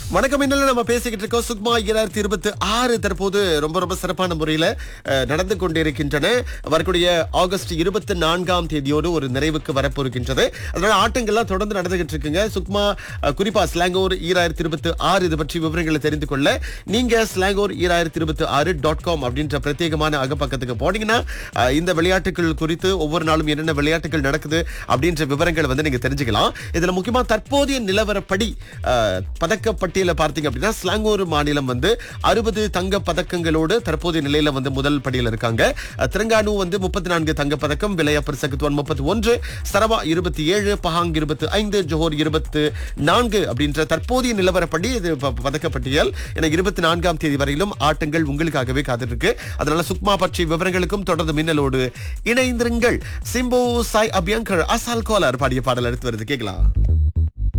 வணக்கம் இன்னும் நம்ம பேசிக்கிட்டு இருக்கோம் சுக்மா இரண்டாயிரத்தி இருபத்தி ஆறு தற்போது ரொம்ப ரொம்ப சிறப்பான முறையில அஹ், நடந்து கொண்டிருக்கின்றன வரக்கூடிய ஆகஸ்ட் இருபத்தி நான்காம் தேதியோடு ஒரு நிறைவுக்கு வரப்போருக்கின்றது அதனால ஆட்டங்கள்லாம் தொடர்ந்து நடந்துகிட்டு இருக்குங்க சுக்மா அஹ், குறிப்பா ஸ்லாங்கோர் ஈராயிரத்தி இருபத்தி ஆறு இது பற்றி விவரங்களை தெரிந்து கொள்ள நீங்க ஸ்லாங்கோர் ஈராயிரத்தி இருபத்தி ஆறு டாட் காம் அப்படின்ற பிரத்யேகமான அகப்பக்கத்துக்கு போனீங்கன்னா அஹ், இந்த விளையாட்டுகள் குறித்து ஒவ்வொரு நாளும் என்னென்ன விளையாட்டுகள் நடக்குது அப்படின்ற விவரங்களை வந்து நீங்க தெரிஞ்சுக்கலாம் இதுல முக்கியமா தற்போதைய நிலவரப்படி அஹ், பதக்கப்பட்டியல பார்த்தீங்க அப்படின்னா ஸ்லாங்கூர் மாநிலம் வந்து அறுபது தங்க பதக்கங்களோடு தற்போதைய நிலையில வந்து முதல் படியில இருக்காங்க அஹ், திரங்கானு வந்து முப்பத்தி நான்கு தங்க பதக்கம் விலையப்பர் சகுத்வான் முப்பத்தி ஒன்று சரவா இருபத்தி ஏழு பஹாங் இருபத்தி ஐந்து ஜோஹர் இருபத்து நான்கு அப்படின்ற தற்போதைய நிலவரப்படி இது ப- பதக்கப்பட்டியல் என இருபத்தி நான்காம் தேதி வரையிலும் ஆட்டங்கள் உங்களுக்காகவே காத்திருக்கு அதனால சுக்மா பற்றி விவரங்களுக்கும் தொடர்ந்து மின்னலோடு இணைந்திருங்கள் சிம்பு சாய் அபியங்கர் அசால் கோலார் பாடிய பாடல் எடுத்து வருது கேட்கலாம்